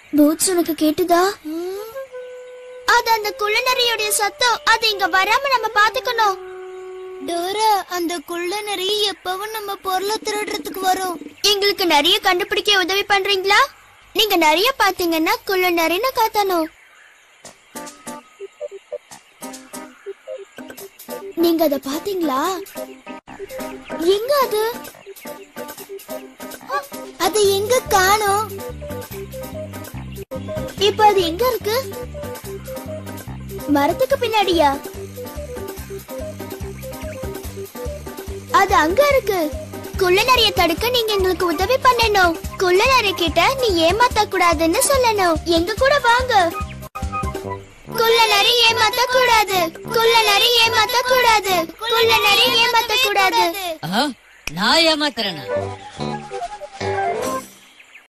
boots உனக்கு கேட்டுதா அது அந்த குள்ளநரியோடைய சத்தம் அது இங்க வராம நம்ம பாத்துக்கணும் டோரா அந்த குள்ள நரி எப்பவும் நம்ம பொருளை திருடுறதுக்கு வரும் எங்களுக்கு நிறைய கண்டுபிடிக்க உதவி பண்றீங்களா நீங்க நிறைய பாத்தீங்கன்னா குள்ள நரின்னு காத்தணும் நீங்க அத பாத்தீங்களா எங்க அது அது எங்க காணோம் இப்ப அது எங்க இருக்கு மரத்துக்கு பின்னாடியா அது அங்க இருக்கு குள்ள நிறைய தடுக்க நீங்க எங்களுக்கு உதவி பண்ணணும் குள்ள நிறைய கிட்ட நீ ஏமாத்த கூடாதுன்னு சொல்லணும் எங்க கூட வாங்க குள்ள நரி ஏமாத்த கூடாது குள்ள நரி ஏமாத்த கூடாது குள்ள நரி ஏமாத்த கூடாது ஆ, நான் ஏமாத்துறேனா